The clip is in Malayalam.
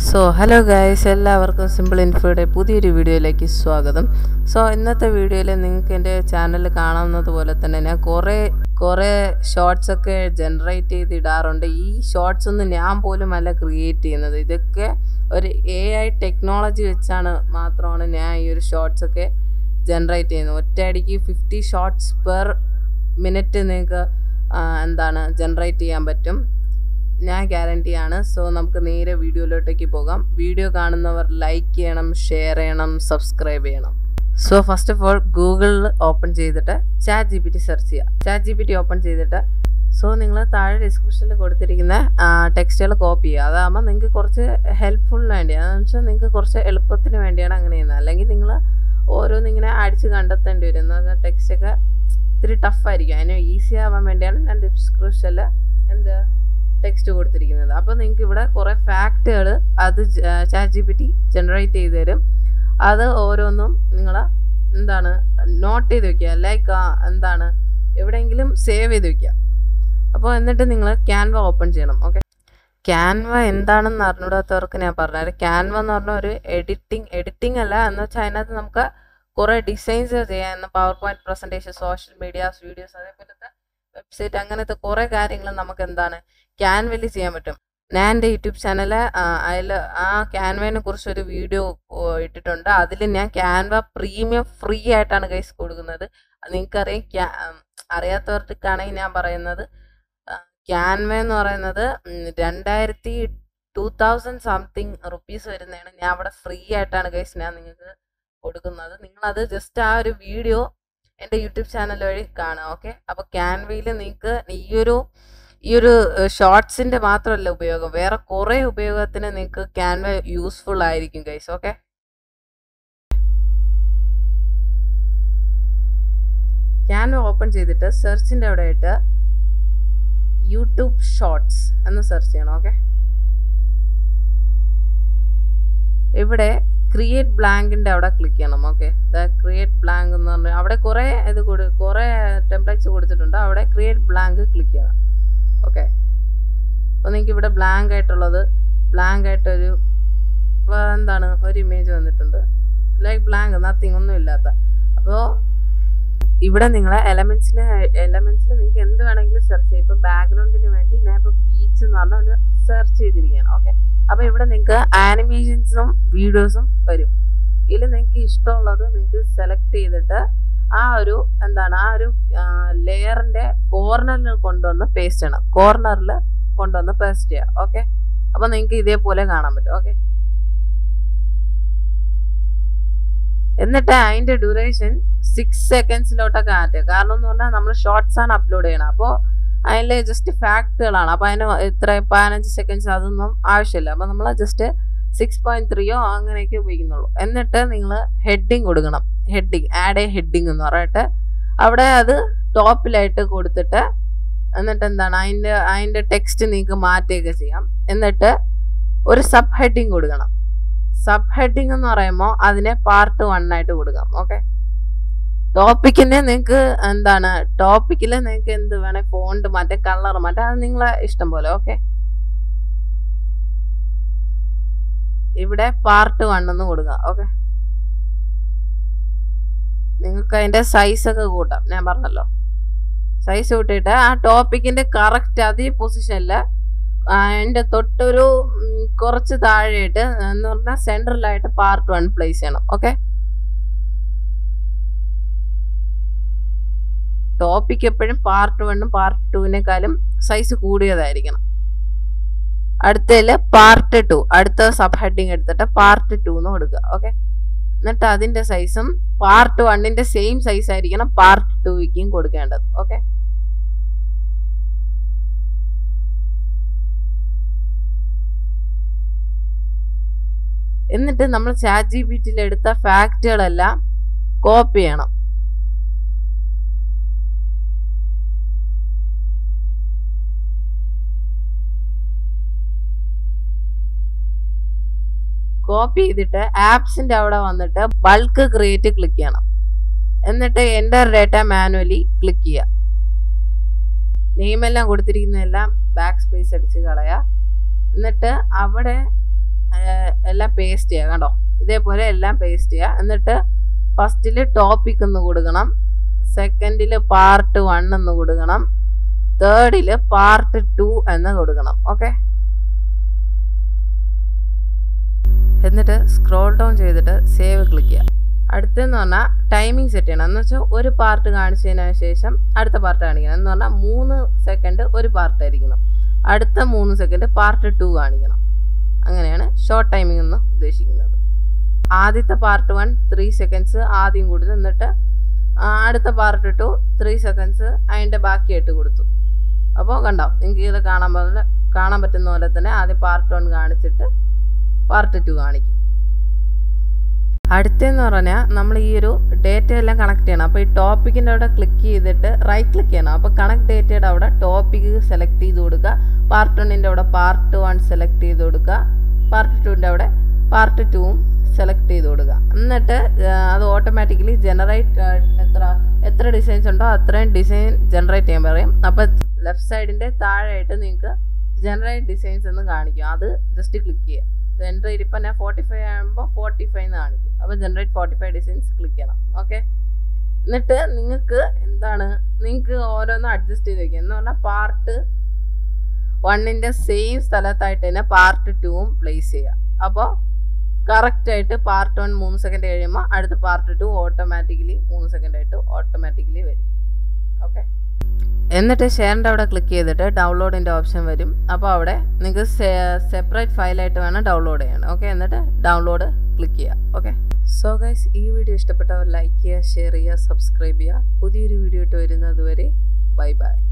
സോ ഹലോ ഗായ്സ് എല്ലാവർക്കും സിമ്പിൾ ഇൻഫോയുടെ പുതിയൊരു വീഡിയോയിലേക്ക് സ്വാഗതം സോ ഇന്നത്തെ വീഡിയോയിൽ നിങ്ങൾക്ക് എൻ്റെ ചാനൽ കാണാവുന്നത് പോലെ തന്നെ ഞാൻ കുറേ കുറേ ഷോർട്സ് ഒക്കെ ജനറേറ്റ് ചെയ്ത് ഇടാറുണ്ട് ഈ ഷോർട്സ് ഒന്നും ഞാൻ പോലും അല്ല ക്രിയേറ്റ് ചെയ്യുന്നത് ഇതൊക്കെ ഒരു എ ഐ ടെക്നോളജി വെച്ചാണ് മാത്രമാണ് ഞാൻ ഈ ഒരു ഷോർട്സ് ഒക്കെ ജനറേറ്റ് ചെയ്യുന്നത് ഒറ്റയടിക്ക് ഫിഫ്റ്റി ഷോർട്സ് പെർ മിനിറ്റ് നിങ്ങൾക്ക് എന്താണ് ജനറേറ്റ് ചെയ്യാൻ പറ്റും ഞാൻ ഗ്യാരണ്ടി ആണ് സോ നമുക്ക് നേരെ വീഡിയോയിലോട്ടേക്ക് പോകാം വീഡിയോ കാണുന്നവർ ലൈക്ക് ചെയ്യണം ഷെയർ ചെയ്യണം സബ്സ്ക്രൈബ് ചെയ്യണം സോ ഫസ്റ്റ് ഓഫ് ഓൾ ഗൂഗിളിൽ ഓപ്പൺ ചെയ്തിട്ട് chat G P T search ചെയ്യുക chat G P T open ചെയ്തിട്ട് സോ നിങ്ങൾ താഴെ ഡിസ്ക്രിപ്ഷനിൽ കൊടുത്തിരിക്കുന്ന ടെക്സ്റ്റുകൾ കോപ്പി ചെയ്യുക അതാകുമ്പോൾ നിങ്ങൾക്ക് കുറച്ച് ഹെൽപ്ഫുള്ളിന് വേണ്ടിയാണ് എന്ന് വെച്ചാൽ നിങ്ങൾക്ക് കുറച്ച് എളുപ്പത്തിന് വേണ്ടിയാണ് അങ്ങനെ ചെയ്യുന്നത് അല്ലെങ്കിൽ നിങ്ങൾ ഓരോന്നിങ്ങനെ അടിച്ച് കണ്ടെത്തേണ്ടി വരും എന്ന് പറഞ്ഞാൽ ടെക്സ്റ്റൊക്കെ ഇത്തിരി ടഫായിരിക്കും അതിന് ഈസി ആവാൻ വേണ്ടിയാണ് ഞാൻ ഡിസ്ക്രിപ്ഷനിൽ എന്ത് ടെക്സ്റ്റ് കൊടുത്തിരിക്കുന്നത് അപ്പോൾ നിങ്ങൾക്ക് ഇവിടെ കുറേ ഫാക്റ്റുകൾ അത് chat G P T generate ചെയ്ത് തരും അത് ഓരോന്നും നിങ്ങൾ എന്താണ് നോട്ട് ചെയ്ത് വെക്കുക ലൈക്ക് എന്താണ് എവിടെയെങ്കിലും സേവ് ചെയ്ത് വെക്കുക അപ്പോൾ എന്നിട്ട് നിങ്ങൾ ക്യാൻവ ഓപ്പൺ ചെയ്യണം ഓക്കെ ക്യാൻവ എന്താണെന്ന് അറിഞ്ഞൂടാത്തവർക്ക് ഞാൻ പറഞ്ഞുതരാം ക്യാൻവ എന്ന് പറഞ്ഞ ഒരു എഡിറ്റിംഗ് എഡിറ്റിംഗ് അല്ല എന്ന് വെച്ചാൽ അതിനകത്ത് നമുക്ക് കുറേ ഡിസൈൻസ് ചെയ്യാൻ power point presentation social medias videos അതേപോലത്തെ വെബ്സൈറ്റ് അങ്ങനത്തെ കുറേ കാര്യങ്ങൾ നമുക്ക് എന്താണ് ക്യാൻവയിൽ ചെയ്യാൻ പറ്റും ഞാൻ എൻ്റെ യൂട്യൂബ് ചാനൽ അതിൽ ആ ക്യാൻവേനെ കുറിച്ച് ഒരു വീഡിയോ ഇട്ടിട്ടുണ്ട് അതിൽ ഞാൻ ക്യാൻവ പ്രീമിയം ഫ്രീ ആയിട്ടാണ് കൈസ് കൊടുക്കുന്നത് നിങ്ങൾക്കറിയാം ക്യാ അറിയാത്തവർക്കാണെങ്കിൽ ഞാൻ പറയുന്നത് ക്യാൻവ എന്ന് പറയുന്നത് രണ്ടായിരത്തി ടു തൗസൻഡ് സംതിങ് റുപ്പീസ് വരുന്നതാണ് ഞാൻ അവിടെ ഫ്രീ ആയിട്ടാണ് കൈസ് ഞാൻ നിങ്ങൾക്ക് കൊടുക്കുന്നത് നിങ്ങളത് ജസ്റ്റ് ആ ഒരു വീഡിയോ എൻ്റെ യൂട്യൂബ് ചാനൽ വഴി കാണാം ഓക്കെ അപ്പോൾ ക്യാൻവയിൽ നിങ്ങൾക്ക് ഈ ഒരു ഈ ഒരു ഷോർട്സിൻ്റെ മാത്രമല്ല ഉപയോഗം വേറെ കുറേ ഉപയോഗത്തിന് നിങ്ങൾക്ക് ക്യാൻവ യൂസ്ഫുൾ ആയിരിക്കും ഗൈസ് ഓക്കെ ക്യാൻവ ഓപ്പൺ ചെയ്തിട്ട് സെർച്ചിൻ്റെ അവിടെ ആയിട്ട് യൂട്യൂബ് ഷോർട്സ് എന്ന് സെർച്ച് ചെയ്യണം ഓക്കെ ഇവിടെ ക്രിയേറ്റ് ബ്ലാങ്കിൻ്റെ അവിടെ ക്ലിക്ക് ചെയ്യണം ഓക്കെ ദ ക്രിയേറ്റ് ബ്ലാങ്ക് എന്ന് പറഞ്ഞാൽ അവിടെ കുറേ ഇത് കൊടു കുറേ ടെംപ്ലേറ്റ്സ് കൊടുത്തിട്ടുണ്ട് അവിടെ ക്രിയേറ്റ് ബ്ലാങ്ക് ക്ലിക്ക് ചെയ്യണം ഓക്കെ അപ്പോൾ നിങ്ങൾക്ക് ഇവിടെ ബ്ലാങ്ക് ആയിട്ടുള്ളത് ബ്ലാങ്ക് ആയിട്ടൊരു എന്താണ് ഒരു ഇമേജ് വന്നിട്ടുണ്ട് ലൈക്ക് ബ്ലാങ്ക് നത്തിങ് ഒന്നും ഇല്ലാത്ത അപ്പോൾ ഇവിടെ നിങ്ങളെ എലമെൻസിനെ എലമെൻസിൽ നിങ്ങൾക്ക് എന്ത് വേണമെങ്കിലും സെർച്ച് ചെയ്യാം ഇപ്പോൾ ബാക്ക്ഗ്രൗണ്ടിന് വേണ്ടി ഞാൻ ഇപ്പോൾ ബീച്ച് എന്ന് പറഞ്ഞ ഒരു സെർച്ച് ചെയ്തിരിക്കുകയാണ് ഓക്കെ അപ്പോൾ ഇവിടെ നിങ്ങൾക്ക് ആനിമേഷൻസും വീഡിയോസും വരും ഇതിൽ നിങ്ങൾക്ക് ഇഷ്ടമുള്ളത് നിങ്ങൾക്ക് സെലക്ട് ചെയ്തിട്ട് ആ ഒരു എന്താണ് ആ ഒരു ലെയറിൻ്റെ കോർണറിൽ കൊണ്ടുവന്ന് പേസ്റ്റ് ചെയ്യണം കോർണറിൽ കൊണ്ടുവന്ന് പേസ്റ്റ് ചെയ്യുക ഓക്കെ അപ്പോൾ നിങ്ങൾക്ക് ഇതേപോലെ കാണാൻ പറ്റും ഓക്കെ എന്നിട്ട് അതിൻ്റെ ഡ്യൂറേഷൻ സിക്സ് സെക്കൻഡ്സിലോട്ടൊക്കെ മാറ്റുക കാരണം എന്ന് പറഞ്ഞാൽ നമ്മൾ ഷോർട്സ് ആണ് അപ്ലോഡ് ചെയ്യണം അപ്പോൾ അതിൽ ജസ്റ്റ് ഫാക്റ്റുകളാണ് അപ്പോൾ അതിന് ഇത്ര പതിനഞ്ച് സെക്കൻഡ്സ് അതൊന്നും ആവശ്യമില്ല അപ്പോൾ നമ്മൾ ജസ്റ്റ് സിക്സ് പോയിന്റ് ത്രീയോ അങ്ങനെയൊക്കെ ഉപയോഗിക്കുന്നുള്ളൂ എന്നിട്ട് നിങ്ങൾ ഹെഡിങ് കൊടുക്കണം ഹെഡിങ് ആഡ് എ ഹെഡിങ് എന്ന് പറഞ്ഞിട്ട് അവിടെ അത് ടോപ്പിലായിട്ട് കൊടുത്തിട്ട് എന്നിട്ട് എന്താണ് അതിൻ്റെ അതിൻ്റെ ടെക്സ്റ്റ് നിങ്ങൾക്ക് മാറ്റുകയൊക്കെ ചെയ്യാം എന്നിട്ട് ഒരു സബ് ഹെഡിങ് കൊടുക്കണം സബ് ഹെഡിങ് എന്ന് പറയുമ്പോൾ അതിനെ പാർട്ട് വൺ ആയിട്ട് കൊടുക്കാം ഓക്കെ ടോപ്പിക്കിന് നിങ്ങൾക്ക് എന്താണ് ടോപ്പിക്കിൽ നിങ്ങൾക്ക് എന്ത് വേണേ ഫോണ്ട് മറ്റേ കളർ മറ്റേ അത് നിങ്ങളെ ഇഷ്ടം പോലെ ഓക്കെ ഇവിടെ പാർട്ട് വൺ എന്ന് കൊടുക്കുക ഓക്കെ നിങ്ങൾക്ക് അതിന്റെ സൈസ് ഒക്കെ കൂട്ടാം ഞാൻ പറഞ്ഞല്ലോ സൈസ് കൂട്ടിയിട്ട് ആ ടോപ്പിക്കിന്റെ കറക്റ്റ് അതേ പൊസിഷനിൽ അതിന്റെ തൊട്ടൊരു കുറച്ച് താഴെയായിട്ട് എന്ന് പറഞ്ഞാൽ സെൻട്രലായിട്ട് പാർട്ട് വൺ പ്ലേസ് ചെയ്യണം ഓക്കെ ടോപ്പിക് എപ്പോഴും പാർട്ട് വണ്ണും പാർട്ട് ടുവിനേക്കാളും സൈസ് കൂടിയതായിരിക്കണം അടുത്തതിൽ പാർട്ട് ടു അടുത്ത സബ് ഹെഡിങ് എടുത്തിട്ട് പാർട്ട് ടു എന്ന് കൊടുക്കുക ഓക്കെ എന്നിട്ട് അതിന്റെ സൈസും പാർട്ട് വണ്ണിന്റെ സെയിം സൈസ് ആയിരിക്കണം പാർട്ട് ടുവിക്കും കൊടുക്കേണ്ടത് ഓക്കെ എന്നിട്ട് നമ്മൾ ചാറ്റ് ജി പി ടിയിൽ എടുത്ത ഫാക്റ്റുകളെല്ലാം കോപ്പി ചെയ്യണം കോപ്പി ചെയ്തിട്ട് ആപ്സിന്റെ അവിടെ വന്നിട്ട് ബൾക്ക് ക്രിയേറ്റ് ക്ലിക്ക് ചെയ്യണം എന്നിട്ട് എൻ്റർ ഡേറ്റ മാനുവലി ക്ലിക്ക് ചെയ്യുക നെയിമെല്ലാം കൊടുത്തിരിക്കുന്നതെല്ലാം ബാക്ക് സ്പേസ് അടിച്ച് കളയുക എന്നിട്ട് അവിടെ എല്ലാം പേസ്റ്റ് ചെയ്യുക കണ്ടോ ഇതേപോലെ എല്ലാം പേസ്റ്റ് ചെയ്യുക എന്നിട്ട് ഫസ്റ്റിൽ ടോപ്പിക് എന്ന് കൊടുക്കണം സെക്കൻഡിൽ പാർട്ട് വൺ എന്ന് കൊടുക്കണം തേർഡിൽ പാർട്ട് ടു എന്ന് കൊടുക്കണം ഓക്കെ എന്നിട്ട് സ്ക്രോൾ ഡൗൺ ചെയ്തിട്ട് സേവ് ക്ലിക്ക് ചെയ്യുക അടുത്തെന്ന് പറഞ്ഞാൽ ടൈമിംഗ് സെറ്റ് ചെയ്യണം എന്ന് വെച്ചാൽ ഒരു പാർട്ട് കാണിച്ചതിന് ശേഷം അടുത്ത പാർട്ട് കാണിക്കണം എന്ന് പറഞ്ഞാൽ മൂന്ന് സെക്കൻഡ് ഒരു പാർട്ട് ആയിരിക്കണം അടുത്ത മൂന്ന് സെക്കൻഡ് പാർട്ട് ടു കാണിക്കണം അങ്ങനെയാണ് ഷോർട്ട് ടൈമിംഗ് എന്ന് ഉദ്ദേശിക്കുന്നത് ആദ്യത്തെ പാർട്ട് വൺ ത്രീ സെക്കൻഡ്സ് ആദ്യം കൊടുത്തു എന്നിട്ട് അടുത്ത പാർട്ട് ടു ത്രീ സെക്കൻഡ്സ് അതിൻ്റെ ബാക്കിയായിട്ട് കൊടുത്തു അപ്പോൾ കണ്ടോ നിങ്ങൾക്ക് ഇത് കാണാൻ പോലെ കാണാൻ പറ്റുന്ന പോലെ തന്നെ ആദ്യം പാർട്ട് വൺ കാണിച്ചിട്ട് പാർട്ട് ടു കാണിക്കും അടുത്തെന്ന് പറഞ്ഞാൽ നമ്മൾ ഈ ഒരു ഡേറ്റ എല്ലാം കണക്ട് ചെയ്യണം അപ്പോൾ ഈ ടോപ്പിക്കിൻ്റെ അവിടെ ക്ലിക്ക് ചെയ്തിട്ട് റൈറ്റ് ക്ലിക്ക് ചെയ്യണം അപ്പോൾ കണക്ട് ഡേറ്റയുടെ അവിടെ ടോപ്പിക്ക് സെലക്ട് ചെയ്ത് കൊടുക്കുക പാർട്ട് വണ്ണിൻ്റെ അവിടെ പാർട്ട് വൺ സെലക്ട് ചെയ്ത് കൊടുക്കുക പാർട്ട് ടുവിൻ്റെ അവിടെ പാർട്ട് ടുവും സെലക്ട് ചെയ്ത് കൊടുക്കുക എന്നിട്ട് അത് ഓട്ടോമാറ്റിക്കലി ജനറേറ്റ് എത്ര എത്ര ഡിസൈൻസ് ഉണ്ടോ അത്രയും ഡിസൈൻ ജനറേറ്റ് ചെയ്യാൻ പറയും അപ്പോൾ ലെഫ്റ്റ് സൈഡിൻ്റെ താഴെയായിട്ട് നിങ്ങൾക്ക് ജനറേറ്റ് ഡിസൈൻസ് എന്ന് കാണിക്കും അത് ജസ്റ്റ് ക്ലിക്ക് ചെയ്യുക ജനറേറ്റ് ഇപ്പം ഞാൻ ഫോർട്ടി ഫൈവ് ആകുമ്പോൾ ഫോർട്ടി ഫൈവ് എന്ന് കാണിക്കും അപ്പോൾ generate forty five designs click ചെയ്യണം ഓക്കെ എന്നിട്ട് നിങ്ങൾക്ക് എന്താണ് നിങ്ങൾക്ക് ഓരോന്ന് അഡ്ജസ്റ്റ് ചെയ്ത് വയ്ക്കുക എന്ന് പറഞ്ഞാൽ പാർട്ട് വണ്ണിൻ്റെ സെയിം സ്ഥലത്തായിട്ട് തന്നെ പാർട്ട് ടുവും പ്ലേസ് ചെയ്യുക അപ്പോൾ കറക്റ്റായിട്ട് പാർട്ട് വൺ മൂന്ന് സെക്കൻഡ് കഴിയുമ്പോൾ അടുത്ത പാർട്ട് ടു ഓട്ടോമാറ്റിക്കലി മൂന്ന് സെക്കൻഡ് ആയിട്ട് ഓട്ടോമാറ്റിക്കലി വരും ഓക്കെ എന്നിട്ട് ഷെയറിൻ്റെ അവിടെ ക്ലിക്ക് ചെയ്തിട്ട് ഡൗൺലോഡിൻ്റെ ഓപ്ഷൻ വരും അപ്പോൾ അവിടെ നിങ്ങൾക്ക് സെപ്പറേറ്റ് ഫയലായിട്ട് വേണം ഡൗൺലോഡ് ചെയ്യാൻ ഓക്കെ എന്നിട്ട് ഡൗൺലോഡ് ക്ലിക്ക് ചെയ്യുക ഓക്കെ സോ ഗൈസ് ഈ വീഡിയോ ഇഷ്ടപ്പെട്ടവർ ലൈക്ക് ചെയ്യുക ഷെയർ ചെയ്യുക സബ്സ്ക്രൈബ് ചെയ്യുക പുതിയൊരു വീഡിയോ ഇട്ട് വരുന്നത് വരെ ബൈ ബൈ